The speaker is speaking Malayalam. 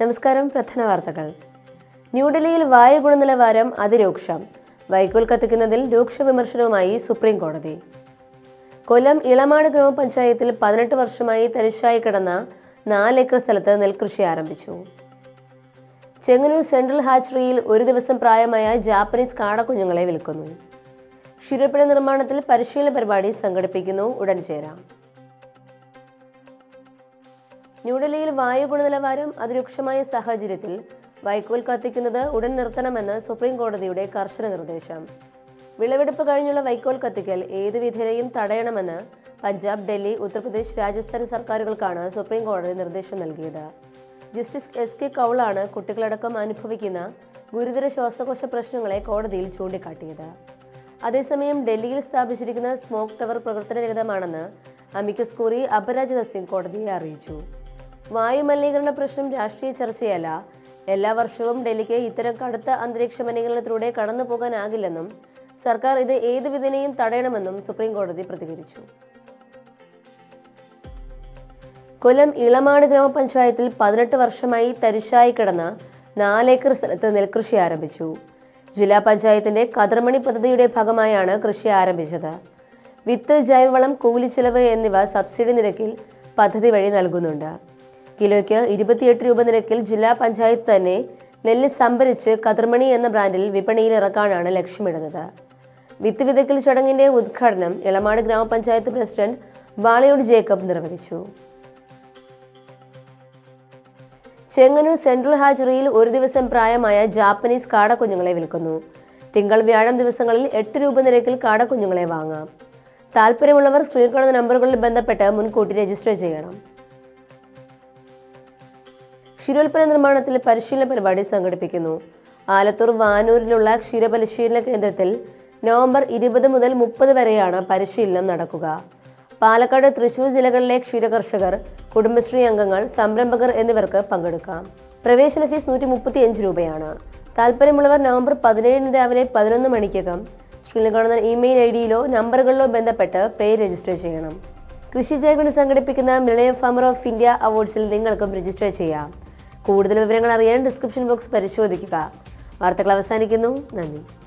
നമസ്കാരം പ്രധാന വാർത്തകൾ ന്യൂഡൽഹിയിൽ വായു ഗുണനിലവാരം അതിരൂക്ഷം വൈക്കോൽ കത്തിക്കുന്നതിൽ രൂക്ഷ വിമർശനവുമായി സുപ്രീം കോടതി കൊല്ലം ഇളമാട് ഗ്രാമപഞ്ചായത്തിൽ പതിനെട്ട് വർഷമായി തരിശായി കിടന്ന നാല് ഏക്കർ സ്ഥലത്ത് നെൽകൃഷി ആരംഭിച്ചു ചെങ്ങന്നൂർ സെൻട്രൽ ഹാച്ചറിയിൽ ഒരു ദിവസം പ്രായമായ ജാപ്പനീസ് കാടക്കുഞ്ഞുങ്ങളെ വിൽക്കുന്നു ക്ഷീരപ്പുഴ നിർമ്മാണത്തിൽ പരിശീലന പരിപാടി സംഘടിപ്പിക്കുന്നു ഉടൻ ചേരാം ന്യൂഡൽഹിയിൽ വായു ഗുണനിലവാരം അതിരൂക്ഷമായ സാഹചര്യത്തിൽ വൈക്കോൽ കത്തിക്കുന്നത് ഉടൻ നിർത്തണമെന്ന് സുപ്രീം കോടതിയുടെ കർശന നിർദ്ദേശം വിളവെടുപ്പ് കഴിഞ്ഞുള്ള വൈക്കോൽ കത്തിക്കൽ ഏതു വിധേനയും തടയണമെന്ന് പഞ്ചാബ് ഡൽഹി ഉത്തർപ്രദേശ് രാജസ്ഥാൻ സർക്കാരുകൾക്കാണ് സുപ്രീം കോടതി നിർദ്ദേശം നൽകിയത് ജസ്റ്റിസ് എസ് കെ കൗളാണ് കുട്ടികളടക്കം അനുഭവിക്കുന്ന ഗുരുതര ശ്വാസകോശ പ്രശ്നങ്ങളെ കോടതിയിൽ ചൂണ്ടിക്കാട്ടിയത് അതേസമയം ഡൽഹിയിൽ സ്ഥാപിച്ചിരിക്കുന്ന സ്മോക്ക് ടവർ പ്രവർത്തനരഹിതമാണെന്ന് അമിക്കസ് കൂറി അപരാജിത സിംഗ് കോടതിയെ അറിയിച്ചു വായു മലിനീകരണ പ്രശ്നം രാഷ്ട്രീയ ചർച്ചയല്ല എല്ലാ വർഷവും ഡൽഹിക്ക് ഇത്തരം കടുത്ത അന്തരീക്ഷ മലിനീകരണത്തിലൂടെ കടന്നു പോകാനാകില്ലെന്നും സർക്കാർ ഇത് ഏതു വിധേനയും തടയണമെന്നും സുപ്രീം കോടതി പ്രതികരിച്ചു കൊല്ലം ഇളമാട് ഗ്രാമപഞ്ചായത്തിൽ പതിനെട്ട് വർഷമായി തരിശായി കിടന്ന നാലേക്കർ സ്ഥലത്ത് നെൽകൃഷി ആരംഭിച്ചു ജില്ലാ പഞ്ചായത്തിന്റെ കതിർമണി പദ്ധതിയുടെ ഭാഗമായാണ് കൃഷി ആരംഭിച്ചത് വിത്ത് ജൈവവളം കൂലിച്ചെലവ് എന്നിവ സബ്സിഡി നിരക്കിൽ പദ്ധതി വഴി നൽകുന്നുണ്ട് കിലോയ്ക്ക് ഇരുപത്തിയെട്ട് രൂപ നിരക്കിൽ ജില്ലാ പഞ്ചായത്ത് തന്നെ നെല്ല് സംഭരിച്ച് കതിർമണി എന്ന ബ്രാൻഡിൽ വിപണിയിൽ ഇറക്കാനാണ് ലക്ഷ്യമിടുന്നത് വിത്ത് വിതയ്ക്കൽ ചടങ്ങിന്റെ ഉദ്ഘാടനം ഇളമാട് ഗ്രാമപഞ്ചായത്ത് പ്രസിഡന്റ് വാളയോട് ജേക്കബ് നിർവഹിച്ചു ചെങ്ങന്നൂർ സെൻട്രൽ ഹാജറിയിൽ ഒരു ദിവസം പ്രായമായ ജാപ്പനീസ് കാടക്കുഞ്ഞുങ്ങളെ വിൽക്കുന്നു തിങ്കൾ വ്യാഴം ദിവസങ്ങളിൽ എട്ട് രൂപ നിരക്കിൽ കാടക്കുഞ്ഞുങ്ങളെ വാങ്ങാം താല്പര്യമുള്ളവർ സ്ക്രീൻ കാണുന്ന നമ്പറുകളിൽ ബന്ധപ്പെട്ട് മുൻകൂട്ടി രജിസ്റ്റർ ചെയ്യണം ക്ഷീരോൽപ്പന്ന നിർമ്മാണത്തിൽ പരിശീലന പരിപാടി സംഘടിപ്പിക്കുന്നു ആലത്തൂർ വാനൂരിലുള്ള ക്ഷീരപരിശീലന കേന്ദ്രത്തിൽ നവംബർ ഇരുപത് മുതൽ മുപ്പത് വരെയാണ് പരിശീലനം നടക്കുക പാലക്കാട് തൃശൂർ ജില്ലകളിലെ ക്ഷീരകർഷകർ കുടുംബശ്രീ അംഗങ്ങൾ സംരംഭകർ എന്നിവർക്ക് പങ്കെടുക്കാം പ്രവേശന ഫീസ് നൂറ്റി മുപ്പത്തി അഞ്ച് രൂപയാണ് താല്പര്യമുള്ളവർ നവംബർ പതിനേഴിന് രാവിലെ പതിനൊന്ന് മണിക്കകം സ്ക്രീനിൽ കാണുന്ന ഇമെയിൽ ഐ ഡിയിലോ നമ്പറുകളിലോ ബന്ധപ്പെട്ട് പേര് രജിസ്റ്റർ ചെയ്യണം കൃഷി ജയഗുണ സംഘടിപ്പിക്കുന്ന മിളയം ഫാമർ ഓഫ് ഇന്ത്യ അവാർഡ്സിൽ നിങ്ങൾക്കും രജിസ്റ്റർ ചെയ്യാം കൂടുതൽ വിവരങ്ങൾ അറിയാൻ ഡിസ്ക്രിപ്ഷൻ ബോക്സ് പരിശോധിക്കുക വാർത്തകൾ അവസാനിക്കുന്നു നന്ദി